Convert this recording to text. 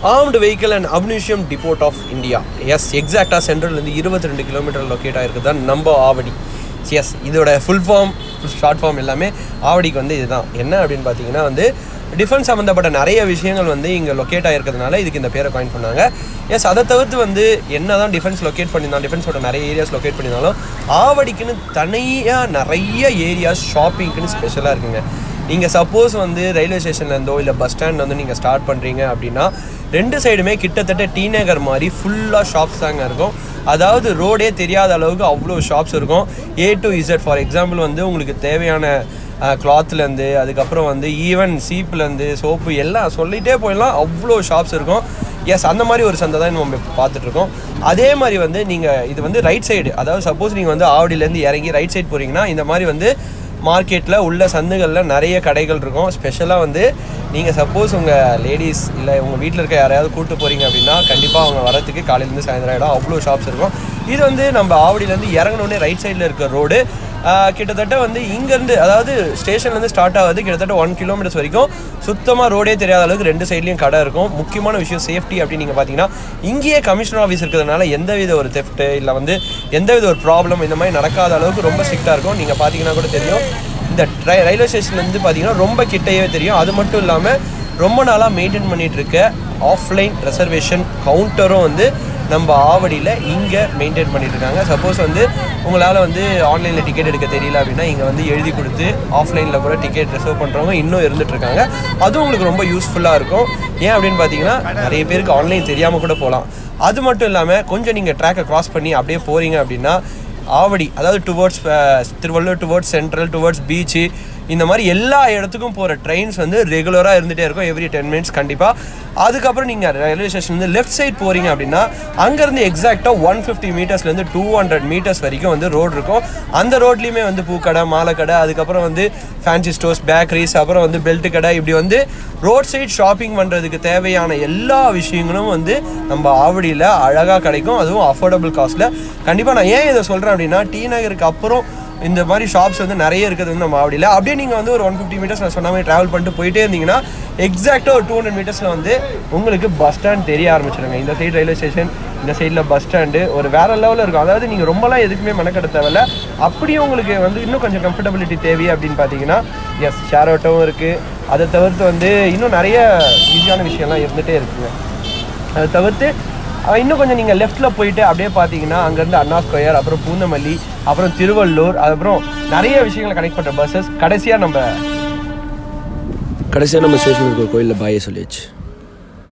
armed vehicle and ammunition depot of India எஸ் எக்ஸாக்டாக சென்ட்ரல்லேருந்து இருபத்தி ரெண்டு கிலோமீட்டர் லொக்கேட் ஆகிருக்கு தான் நம்ம ஆவடி எஸ் இதோட ஃபுல் ஃபார்ம் ஷார்ட் ஃபார்ம் எல்லாமே ஆவடிக்கு வந்து இதுதான் என்ன அப்படின்னு பார்த்தீங்கன்னா வந்து டிஃபென்ஸ் சம்மந்தப்பட்ட நிறைய விஷயங்கள் வந்து இங்கே லொக்கேட் ஆகிருக்கிறதுனால இதுக்கு இந்த பேரை காயின் பண்ணாங்க எஸ் அதை தவிர்த்து வந்து என்ன தான் டிஃபென்ஸ் லொக்கேட் பண்ணியிருந்தாலும் டிஃபென்ஸோட நிறைய ஏரியாஸ் லொக்கேட் பண்ணியிருந்தாலும் ஆவடிக்குன்னு தனியாக நிறைய ஏரியாஸ் ஷாப்பிங்க்குன்னு ஸ்பெஷலாக இருக்குங்க நீங்கள் சப்போஸ் வந்து ரயில்வே ஸ்டேஷன்லேருந்தோ இல்லை பஸ் ஸ்டாண்ட் வந்து நீங்கள் ஸ்டார்ட் பண்ணுறீங்க அப்படின்னா ரெண்டு சைடுமே கிட்டத்தட்ட டி நகர் மாதிரி ஃபுல்லாக ஷாப்ஸ் தாங்க இருக்கும் அதாவது ரோடே தெரியாத அளவுக்கு அவ்வளோ ஷாப்ஸ் இருக்கும் A to Z for example வந்து உங்களுக்கு தேவையான கிளாத்லேருந்து அதுக்கப்புறம் வந்து ஈவன் சீப்லேருந்து சோப்பு எல்லாம் சொல்லிகிட்டே போயிடலாம் அவ்வளோ ஷாப்ஸ் இருக்கும் எஸ் அந்த மாதிரி ஒரு சந்தை தான் நம்ம பார்த்துட்ருக்கோம் அதே மாதிரி வந்து நீங்கள் இது வந்து ரைட் சைடு அதாவது சப்போஸ் நீங்கள் வந்து ஆவடியிலேருந்து இறங்கி ரைட் சைடு போகிறீங்கன்னா இந்த மாதிரி வந்து மார்க்கெட்டில் உள்ள சந்துகளில் நிறைய கடைகள் இருக்கும் ஸ்பெஷலாக வந்து நீங்கள் சப்போஸ் உங்கள் லேடிஸ் இல்லை உங்கள் வீட்டில் இருக்க யாரையாவது கூப்பிட்டு போகிறீங்க அப்படின்னா கண்டிப்பாக அவங்க வரத்துக்கு காலையிலேருந்து சாயந்தரம் ஆகிடும் அவ்வளோ ஷாப்ஸ் இருக்கும் இது வந்து நம்ம ஆவடியிலேருந்து இறங்கினோடனே ரைட் சைடில் இருக்க ரோடு கிட்டத்தட்ட வந்து இங்கேருந்து அதாவது ஸ்டேஷன்லேருந்து ஸ்டார்ட் ஆகுது கிட்டத்தட்ட ஒன் கிலோமீட்டர்ஸ் வரைக்கும் சுத்தமாக ரோடே தெரியாத அளவுக்கு ரெண்டு சைட்லேயும் கடை இருக்கும் முக்கியமான விஷயம் சேஃப்டி அப்படின்னு நீங்கள் பார்த்தீங்கன்னா இங்கேயே கமிஷனர் ஆஃபீஸ் இருக்கிறதுனால எந்தவித ஒரு தெஃப்ட்டு இல்லை வந்து எந்தவித ஒரு ப்ராப்ளம் இந்த மாதிரி நடக்காத அளவுக்கு ரொம்ப ஸ்ட்ரிக்டாக இருக்கும் நீங்கள் பார்த்தீங்கன்னா கூட தெரியும் இந்த ட்ரை ரயில்வே ஸ்டேஷன்லேருந்து பார்த்தீங்கன்னா ரொம்ப கிட்டையே தெரியும் அது மட்டும் இல்லாமல் ரொம்ப நாளாக மெயின்டைன் பண்ணிகிட்டு இருக்க ஆஃப்லைன் ரிசர்வேஷன் கவுண்டரும் வந்து நம்ம ஆவடியில் இங்கே மெயின்டைன் பண்ணிட்டு இருக்காங்க சப்போஸ் வந்து உங்களால் வந்து ஆன்லைனில் டிக்கெட் எடுக்க தெரியல அப்படின்னா இங்கே வந்து எழுதி கொடுத்து ஆஃப்லைனில் கூட டிக்கெட் ரிசர்வ் பண்ணுறவங்க இன்னும் இருந்துட்டு இருக்காங்க அதுவும் உங்களுக்கு ரொம்ப யூஸ்ஃபுல்லாக இருக்கும் ஏன் அப்படின்னு பார்த்தீங்கன்னா நிறைய பேருக்கு ஆன்லைன் தெரியாமல் கூட போகலாம் அது மட்டும் இல்லாமல் கொஞ்சம் நீங்கள் ட்ராக்கை கிராஸ் பண்ணி அப்படியே போகிறீங்க அப்படின்னா ஆவடி அதாவது towards Tiruvallur towards central towards beach இந்த மாதிரி எல்லா இடத்துக்கும் போகிற ட்ரெயின்ஸ் வந்து ரெகுலராக இருந்துகிட்டே இருக்கும் எவ்ரி டென் மினிட்ஸ் கண்டிப்பாக அதுக்கப்புறம் நீங்கள் ரயில்வே ஸ்டேஷன் வந்து லெஃப்ட் சைட் போகிறீங்க அப்படின்னா அங்கேருந்து எக்ஸாக்டாக ஒன் ஃபிஃப்டி மீட்டர்ஸ்லேருந்து டூ ஹண்ட்ரட் மீட்டர்ஸ் வரைக்கும் வந்து ரோடு இருக்கும் அந்த ரோட்லேயுமே வந்து பூக்கடை மாலை கடை அதுக்கப்புறம் வந்து ஃபேன்சி ஸ்டோர்ஸ் பேக்கரிஸ் அப்புறம் வந்து பெல்ட் கடை இப்படி வந்து ரோட் சைட் ஷாப்பிங் பண்ணுறதுக்கு தேவையான எல்லா விஷயங்களும் வந்து நம்ம ஆவடியில் அழகாக கிடைக்கும் அதுவும் அஃபோர்டபுள் காஸ்ட்டில் கண்டிப்பாக நான் ஏன் இதை சொல்கிறேன் அப்படின்னா டி நகருக்கு அப்புறம் இந்த மாதிரி ஷாப்ஸ் வந்து நிறைய இருக்குது வந்து நம்ம ஆவடியில் அப்படியே நீங்கள் வந்து ஒரு ஒன் ஃபிஃப்டி மீட்டர்ஸ் நான் சொன்ன மாதிரி ட்ராவல் பண்ணிட்டு போயிட்டே இருந்தீங்கன்னா எக்ஸாக்டாக ஒரு டூ ஹண்ட்ரட் மீட்டர்ஸில் வந்து உங்களுக்கு பஸ் ஸ்டாண்ட் தெரிய ஆரம்பிச்சிடுங்க இந்த சைடு ரயில்வே ஸ்டேஷன் இந்த சைடில் பஸ் ஸ்டாண்டு ஒரு வேற லெவலில் இருக்கும் அதாவது நீங்கள் ரொம்பலாம் எதுக்குமே மெனக்கெட தேவையில்ல அப்படியே உங்களுக்கு வந்து இன்னும் கொஞ்சம் கம்ஃபர்டபிலிட்டி தேவை அப்படின்னு பார்த்தீங்கன்னா எஸ் ஷேர் ஆட்டோவும் இருக்குது அதை தவிர்த்து வந்து இன்னும் நிறைய ஈஸியான விஷயம்லாம் இருந்துகிட்டே இருக்குங்க அதை தவிர்த்து அஹ், இன்னும் கொஞ்சம் நீங்கள் லெஃப்ட்டில் போயிட்டு அப்படியே பார்த்தீங்கன்னா அங்கேருந்து அண்ணா ஸ்கொயர் அப்புறம் பூந்தமல்லி அப்புறம் திருவள்ளூர் அப்புறம் நிறைய விஷயங்களை கனெக்ட் பண்ணுற பஸ்ஸஸ் கடைசியாக நம்ம கடைசியாக நம்ம ஸ்டேஷன் இருக்க கோயிலில் பாயை சொல்லியாச்சு